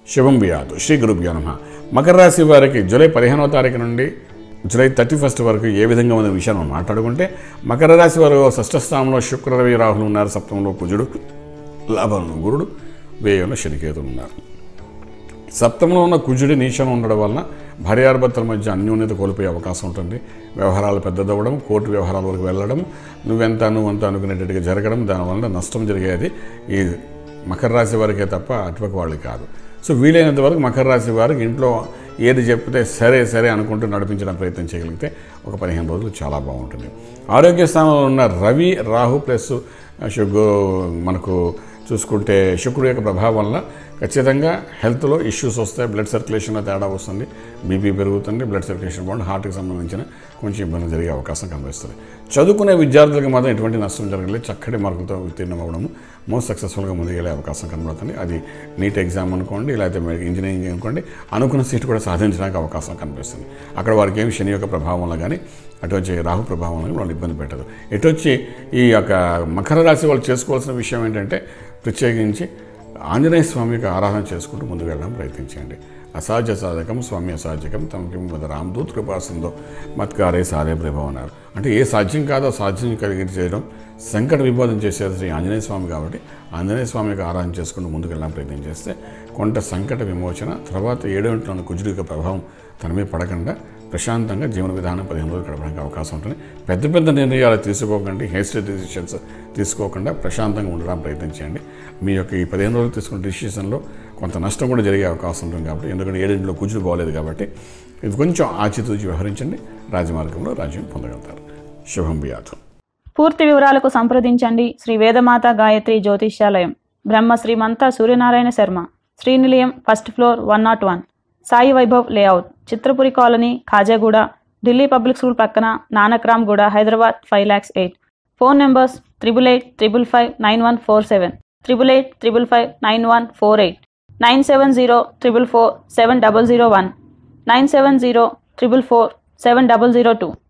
శుభం బియాదు శ్రీ గురుభ్యో నమ మకర రాశి వారికి జూలై పదిహేనవ తారీఖు నుండి జూలై థర్టీ ఫస్ట్ వరకు ఏ విధంగా ఉన్న విషయాన్ని మనం మాట్లాడుకుంటే మకర రాశి వారు షష్ఠ స్థానంలో శుక్ర రవి రాహులు ఉన్నారు సప్తమంలో కుజుడు లాభంలో గురుడు వ్యయంలో శనికేతులు ఉన్నారు సప్తంలో ఉన్న కుజుడి నీచం ఉండడం వలన భార్యాభర్తల మధ్య అన్యోన్యత కోల్పోయే అవకాశం ఉంటుంది వ్యవహారాలు పెద్దదవ్వడం కోర్టు వ్యవహారాల వరకు వెళ్ళడం నువ్వెంత నువ్వంత అనుకునేటట్టుగా జరగడం దానివల్ల నష్టం జరిగేది ఈ మకర రాశి వారికే తప్ప అటుపక్క వాళ్ళకి కాదు సో వీలైనంత వరకు మకర రాశి వారికి ఇంట్లో ఏది చెప్తే సరే సరే అనుకుంటూ నడిపించడం ప్రయత్నం చేయగలిగితే ఒక పదిహేను రోజులు చాలా బాగుంటుంది ఆరోగ్య స్థానంలో ఉన్న రవి రాహు ప్లస్ శుగు మనకు చూసుకుంటే శుక్రుడు యొక్క ప్రభావం వల్ల ఖచ్చితంగా హెల్త్లో ఇష్యూస్ వస్తాయి బ్లడ్ సర్క్యులేషన్లో తేడా వస్తుంది బీపీ పెరుగుతుంది బ్లడ్ సర్క్యులేషన్ బాగుంది హార్ట్కి సంబంధించిన కొంచెం ఇబ్బంది జరిగే అవకాశం కనిపిస్తుంది చదువుకునే విద్యార్థులకు మాత్రం ఎటువంటి నష్టం జరగలేదు చక్కటి మార్కులతో ఉత్తీర్ణం అవ్వడము మోస్ట్ సక్సెస్ఫుల్గా ముందుకెళ్ళే అవకాశం కనబడుతుంది అది నీట్ ఎగ్జామ్ అనుకోండి లేకపోతే ఇంజనీరింగ్ అనుకోండి అనుకున్న సీట్ కూడా సాధించడానికి అవకాశం కనిపిస్తుంది అక్కడ వారికి ఏమి శని యొక్క ప్రభావంలో కానీ అటు వచ్చి రాహు ప్రభావం వల్ల వాళ్ళు ఇబ్బంది పెట్టదు ఎటు వచ్చి ఈ యొక్క మకర రాశి వాళ్ళు చేసుకోవాల్సిన విషయం ఏంటంటే ప్రత్యేకించి ఆంజనేయ స్వామి యొక్క ఆరాధన చేసుకుంటూ ముందుకు వెళ్ళడం ప్రయత్నించండి అసాధ్య సాధకం స్వామి అసాధ్యకం తమకి వద రామదూత్ కృపాసిందో మత్కారే సారే ప్రభావం అన్నారు అంటే ఏ సాధ్యం కాదో సాధ్యం కలిగి చేయడం సంకట విభోధం చేసేది శ్రీ ఆంజనేయ స్వామి కాబట్టి ఆంజనేయ స్వామి యొక్క ఆరాధన చేసుకుంటూ ముందుకు వెళ్ళడం ప్రయత్నం చేస్తే కొంత సంకట విమోచన తర్వాత ఏడేంట్లో ఉన్న కుజుడి యొక్క ప్రభావం తన మీద పడకుండా ప్రశాంతంగా జీవన విధానం పదిహేను రోజులు గడపడానికి అవకాశం ఉంటుంది పెద్ద పెద్ద నిర్ణయాలు తీసుకోకండి హేస్టీ డిసిషన్స్ తీసుకోకుండా ప్రశాంతంగా ఉండడానికి ప్రయత్నించండి మీ యొక్క ఈ పదిహేను రోజులు తీసుకున్న డిసిషన్లో కొంత నష్టం కూడా జరిగే అవకాశం ఉంటుంది కాబట్టి ఎందుకంటే ఏడింటిలో కుజుడు బాగోలేదు కాబట్టి ఇది కొంచెం ఆచితూచి వ్యవహరించండి రాజమార్గంలో రాజ్యం పొందగలుగుతారు శుభం బియాతం పూర్తి వివరాలకు సంప్రదించండి శ్రీ వేదమాత గాయత్రి జ్యోతిష్యాలయం Brahma Shrimantha Suryanarayana Sharma Srinilayam first floor one nought one Sai Vaibhav layout Chitrapuri colony Khajaguda Delhi public school పక్కన Nanakram Guda Hyderabad five lakhs eight phone numbers triple eight triple five nine one four seven triple eight triple five nine one four eight nine seven zero triple four seven double zero one nine seven zero triple four seven double zero two